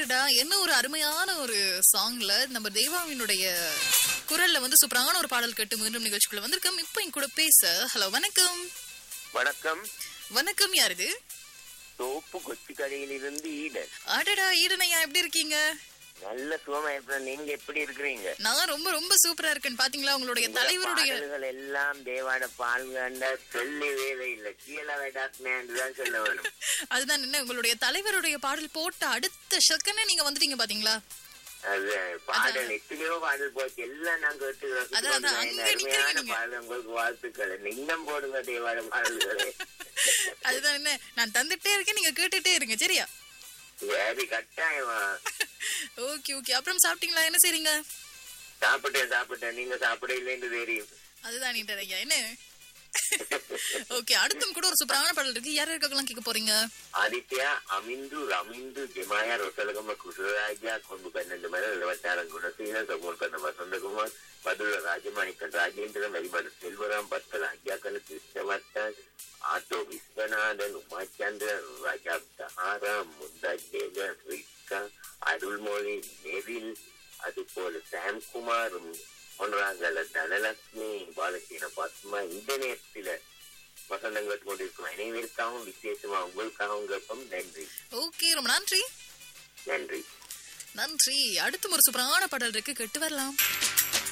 அடடா என்ன ஒரு அருமையான ஒரு சாங்ல நம்ம தேவாவினுடைய குரல்ல வந்து சூப்பரான ஒரு பாடல் கேட்டு மீண்டும் நிகழ்ச்சிக்குள்ள வந்திருக்கோம் இப்போ என் கூட பேச ஹலோ வணக்கம் வணக்கம் வணக்கம் யார் இது தோப்பு கொச்சி கடையிலிருந்து ஈடன் அடடா ஈடனையா எப்படி இருக்கீங்க நல்ல சுகமா இருப்பேன் நீங்க எப்படி இருக்கிறீங்க நான் ரொம்ப ரொம்ப சூப்பரா இருக்கேன் பாத்தீங்களா உங்களுடைய தலைவருடைய பாடல்கள் எல்லாம் தேவாட பால்காண்ட சொல்லி வேலை இல்ல கீழே வேடாத்மேன்னு தான் சொல்ல வேணும் அதுதான் என்ன உங்களுடைய தலைவருடைய பாடல் போட்ட அடுத்த செகண்டே நீங்க வந்துட்டீங்க பாத்தீங்களா அது பாடல் எத்தனையோ பாடல் போச்சு எல்லாம் நாங்க அதான், அதான், அங்க அருமையான நிக்கிறீங்க நீங்க. பாடல் உங்களுக்கு வாழ்த்துக்கள் நீங்களும் போடுங்க தேவாட பாடல்களை அதுதான் என்ன நான் தந்துட்டே இருக்கேன் நீங்க கேட்டுட்டே இருங்க சரியா சரி கட்டாயமா ஓகே ஓகே அப்புறம் சாப்பிட்டீங்களா என்ன செய்றீங்க சாப்பிட்டேன் சாப்பிட்டேன் நீங்க சாப்பிட இல்லைன்னு தெரியும் அதுதான் நீங்க ஐயா என்ன ஓகே அடுத்தும் கூட ஒரு சூப்பரான பாடல் இருக்கு யார் இருக்கலாம் கேட்க போறீங்க ಆದಿತ್ಯ ಅಮಿಂದು ರಮಿಂದು ಜಮಾಯ ರೊಸಲಗಮ ಕುಸುರಾಜ ಕೊಂದು ಪನ್ನెండు ಮೇಲೆ ನಲವತ್ತಾರು ಗುಣಸೀನ ಸಮೂರ್ಕನ ವಸಂತಕುಮಾರ್ ಮಧುರ ರಾಜಮಾಣಿಕನ್ ರಾಜೇಂದ್ರ ಮರಿಮಡ ಸೆಲ್ವರಾಮ್ ಬತ್ತಲ ಅಜ್ಜಾಕನ ಕೃಷ್ಣವರ್ಧನ್ ಆಟೋ ವಿಶ್ವನಾಥನ್ ಉಮಾಚಂದ್ರನ್ ರಾಜಾಬ್ சஹாராம் முந்தாஜேகர் ரிக்கா அருள்மொழி நெவில் அதுபோல சாம்குமாரும் பொன்ராங்கல தனலட்சுமி பாலசீன பத்மா இந்த நேரத்தில வசந்தம் கேட்டு கொண்டிருக்கும் அனைவருக்காகவும் விசேஷமா உங்களுக்காகவும் கேட்போம் நன்றி ஓகே ரொம்ப நன்றி நன்றி நன்றி அடுத்தும் ஒரு சூப்பரான பாடல் இருக்கு கேட்டு வரலாம்